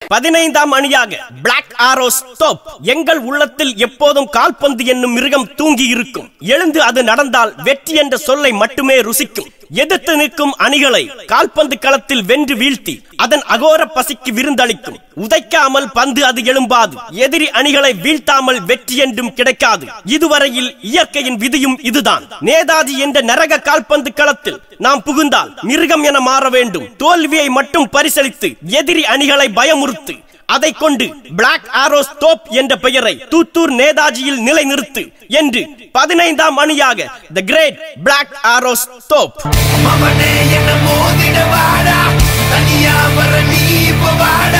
பதினைந்தாம் அணியாக black arrows தோப் எங்கள் உள்ளத்தில் எப்போதும் கால்பந்து என்னும் மிருகம் தூங்கி இருக்கும் எழுந்து அது நடந்தால் வெற்றி என்ற சொல்லை மட்டுமே ருசிக்கும் எதிர்த்து நிற்கும் அணிகளை கால்பந்து களத்தில் வென்று வீழ்த்தி அதன் அகோர பசிக்கு விருந்தளிக்கும் உதைக்காமல் பந்து அது எழும்பாது எதிரி அணிகளை வீழ்த்தாமல் வெற்றி என்றும் கிடைக்காது இதுவரையில் இயற்கையின் விதியும் இதுதான் நேதாஜி என்ற நரக கால்பந்து களத்தில் நாம் புகுந்தால் மிருகம் என மாற வேண்டும் தோல்வியை மட்டும் பரிசளித்து எதிரி அணிகளை பயமுறுத்து அதை கொண்டு பிளாக் ஆரோஸ் தோப் என்ற பெயரை தூத்தூர் நேதாஜியில் நிலைநிறுத்து என்று பதினைந்தாம் அணியாக த கிரேட் பிளாக் ஆரோஸ் தோப் மவனே என்ன மோதிட வாடா தனியா வர நீ இப்ப வாடா